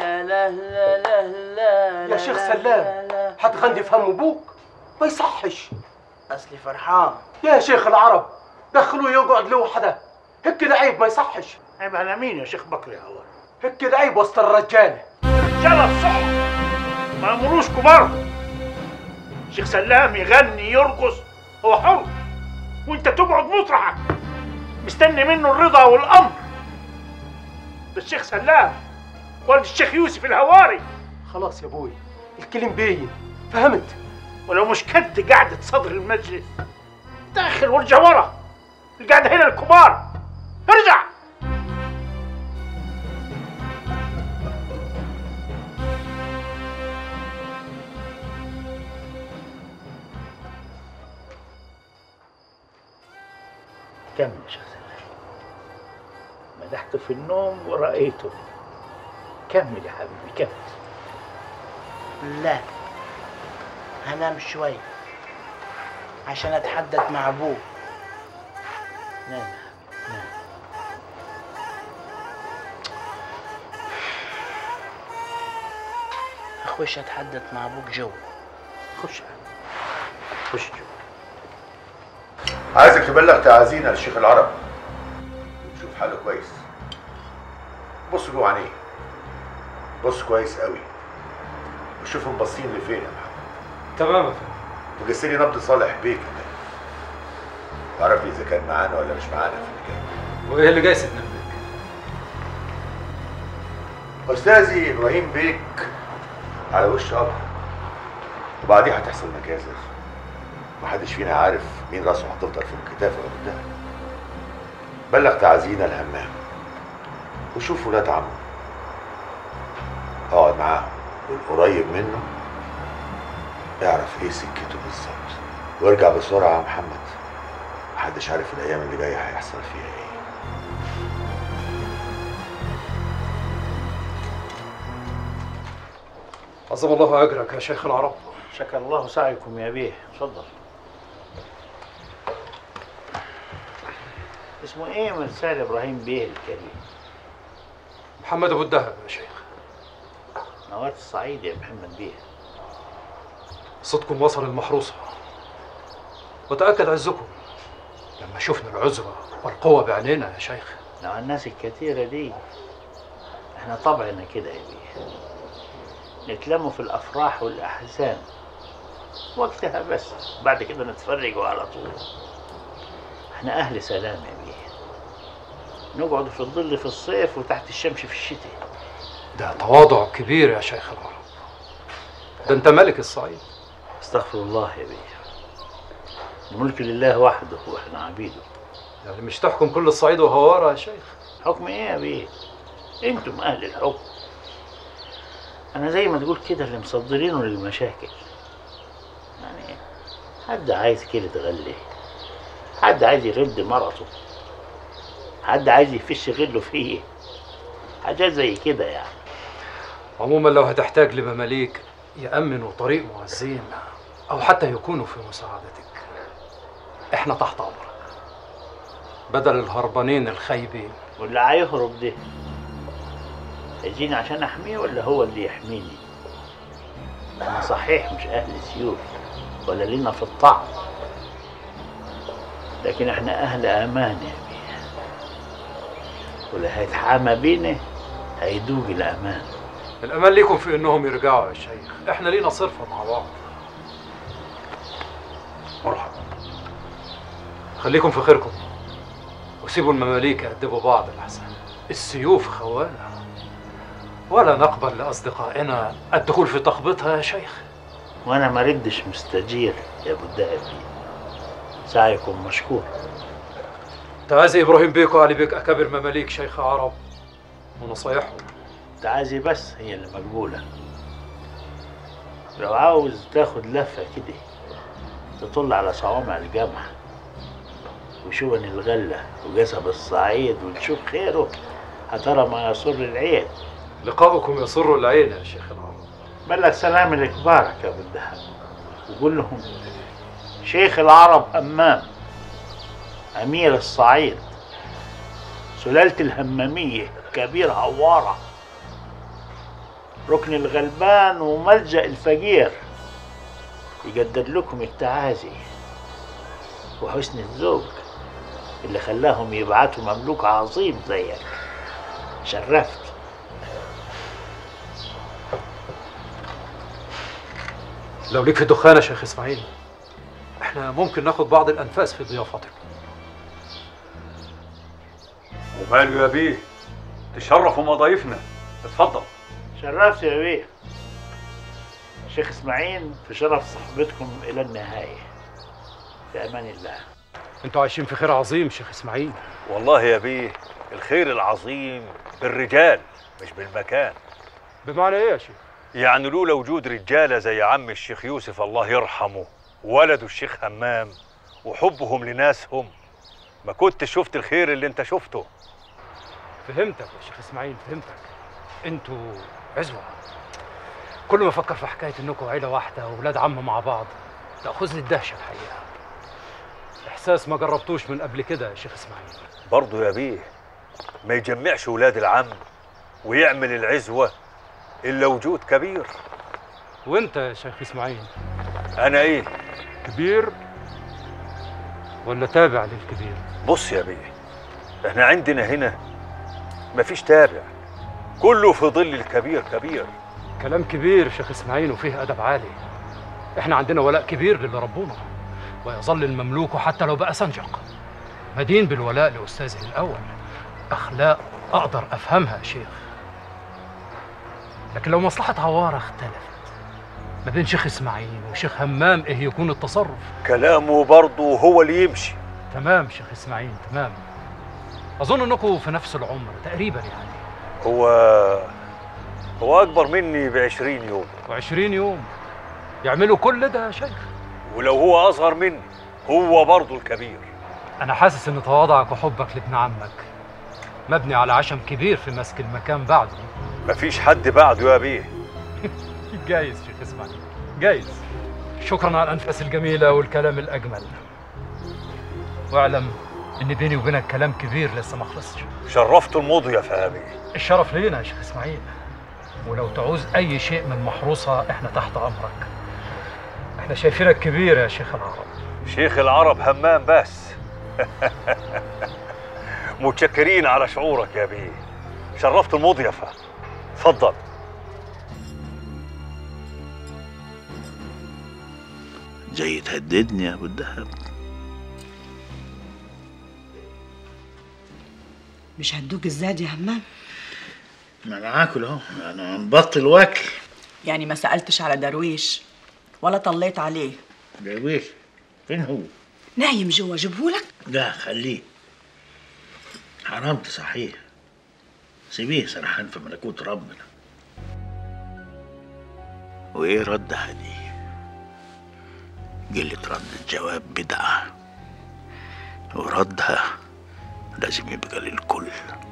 لا لا لا لا لا يا شيخ سلام هتغني في هم ابوك ما يصحش اصلي فرحان يا شيخ العرب دخلوه يقعد لوحده هيك كده عيب ما يصحش عيب على مين يا شيخ بكري هو هيك كده عيب وسط الرجاله رجاله الصحة ما امروش كبار شيخ سلام يغني يرقص هو حر وانت تقعد مطرحك مستني منه الرضا والامر ده الشيخ سلام والد الشيخ يوسف الهواري خلاص يا ابوي الكلم باين فهمت ولو مش كد قعدة صدر المجلس داخل وارجع ورا القعدة هنا الكبار ارجع كمل يا شيخ سلام مدحته في النوم ورأيته كمل يا حبيبي كمل لا هنام شوي عشان اتحدث مع ابوه نام يا حبيبي نام اخوش اتحدث مع ابوك جو خش يا حبيبي خش جوا عايزك تبلغ تعازينا للشيخ العرب وتشوف حاله كويس بص جوه عينيه بص كويس قوي وشوفهم باصين لفين يا محمد تمام يا فندم وجس لي نبض صالح بيك كمان تعرف لي اذا كان معانا ولا مش معانا في المكان وايه اللي جاي سيدنا بيك استاذي ابراهيم بيك على وش قبر وبعديه هتحصل مجازر محدش فينا عارف مين راسه هتفضل في الكتاف ولا قدام بلغ تعزينا الهمام وشوف ولاد عمه اقعد معاهم والقريب منه اعرف ايه سكته بالظبط وارجع بسرعه يا محمد محدش عارف الايام اللي جايه هيحصل فيها ايه عظم الله اجرك يا شيخ العرب شكر الله سعيكم يا بيه اتفضل اسمه ايه مرسال ابراهيم بيه الكريم محمد ابو الدهب يا شيخ نواة الصعيد يا محمد بيه صدكم وصل المحروسه وتاكد عزكم لما شفنا العذره والقوه بعينينا يا شيخ مع الناس الكثيرة دي احنا طبعنا كده يا بيه نتلموا في الافراح والاحزان وقتها بس بعد كده نتفرجوا على طول احنا اهل سلام يا بيه نقعد في الظل في الصيف وتحت الشمس في الشتاء ده تواضع كبير يا شيخ العرب ده انت ملك الصعيد استغفر الله يا بيه الملك لله وحده واحنا عبيده يعني مش تحكم كل الصعيد وهوارة يا شيخ حكم ايه يا بيه انتم اهل الحكم انا زي ما تقول كده اللي مصدرينه للمشاكل يعني حد عايز كده تغلي حد عايز يرد مرته حد عايز يفش غله فيه حاجات زي كده يعني عموما لو هتحتاج لمماليك يأمنوا طريق معزين أو حتى يكونوا في مساعدتك احنا تحت أمرك بدل الهربانين الخايبين واللي هيهرب ده هيجيني عشان احميه ولا هو اللي يحميني انا صحيح مش اهل سيوف ولا لينا في الطعن لكن احنا اهل امان يا بيه واللي هيتحامى بينا هيدوق الامان الأمان ليكم في إنهم يرجعوا يا شيخ احنا لينا صرفة مع بعض مرحبا خليكم في خيركم وسيبوا المماليك يأدبوا بعض الأحسن السيوف خوانة ولا نقبل لأصدقائنا الدخول في تخبيطها يا شيخ وانا ما ردش مستجير يا ابو الدهبي سعيكم مشكور تعازي إبراهيم بيك وعلي بيك أكابر مماليك شيخ عرب ونصايحهم تعازي بس هي اللي مقبولة لو عاوز تاخد لفة كده تطل على صوامع الجمع وشون الغلة وجسب الصعيد وتشوف خيره هترى ما يسر العين لقاؤكم يسر العين يا شيخ العرب بلغ سلام لكبارك يا ابو الدهب وقول لهم شيخ العرب همام امير الصعيد سلالة الهمامية كبير هوارة ركن الغلبان وملجأ الفقير يقدر لكم التعازي وحسن الذوق اللي خلاهم يبعتوا مملوك عظيم زيك شرفت لو ليك في الدخان يا شيخ اسماعيل احنا ممكن ناخد بعض الانفاس في ضيافتك وماله يا بيه تشرفوا مضايفنا اتفضل شرفت يا بيه شيخ اسماعيل في شرف صحبتكم الى النهايه في امان الله انتوا عايشين في خير عظيم شيخ اسماعيل والله يا بيه الخير العظيم بالرجال مش بالمكان بمعنى ايه يا شيخ يعني لولا وجود رجاله زي عم الشيخ يوسف الله يرحمه ولده الشيخ همام وحبهم لناسهم ما كنت شفت الخير اللي انت شفته فهمتك يا شيخ اسماعيل فهمتك انتوا عزوة كل ما افكر في حكاية انكم عيلة واحدة واولاد عم مع بعض تاخذني الدهشة الحقيقة احساس ما جربتوش من قبل كده يا شيخ اسماعيل برضه يا بيه ما يجمعش ولاد العم ويعمل العزوه الا وجود كبير وانت يا شيخ اسماعيل انا ايه كبير ولا تابع للكبير بص يا بيه احنا عندنا هنا مفيش تابع كله في ظل الكبير كبير كلام كبير يا شيخ اسماعيل وفيه ادب عالي احنا عندنا ولاء كبير للي ربونا ويظل المملوك حتى لو بقى سنجق مدين بالولاء لاستاذه الاول اخلاق اقدر افهمها يا شيخ لكن لو مصلحه عواره اختلفت ما بين شيخ اسماعيل وشيخ همام ايه يكون التصرف كلامه برضه هو اللي يمشي تمام شيخ اسماعيل تمام اظن انكم في نفس العمر تقريبا يعني هو هو اكبر مني بعشرين يوم و20 يوم يعملوا كل ده يا شيخ ولو هو اصغر مني هو برضه الكبير أنا حاسس إن تواضعك وحبك لابن عمك مبني على عشم كبير في مسك المكان بعده مفيش حد بعده يا بيه جايز شيخ إسماعيل جايز شكرا على الأنفاس الجميلة والكلام الأجمل واعلم إن بيني وبينك كلام كبير لسه ما خلصش شرفت المضي يا فهمي الشرف لينا يا شيخ إسماعيل ولو تعوز أي شيء من محروسة إحنا تحت أمرك إحنا شايفينك كبير يا شيخ العرب شيخ العرب همام بس متشكرين على شعورك يا بيه شرفت المضيفة اتفضل جاي تهددني يا ابو الدهب مش هتدوق الزاد يا همام ما انا هاكل اهو انا مبطل واكل يعني ما سألتش على درويش ولا طليت عليه درويش فين هو؟ نايم جوا جيبهولك لا خليه حرام تصحيه سيبيه سرحان في ملكوت ربنا وايه ردها دي قلة رد الجواب بدعة وردها لازم يبقى للكل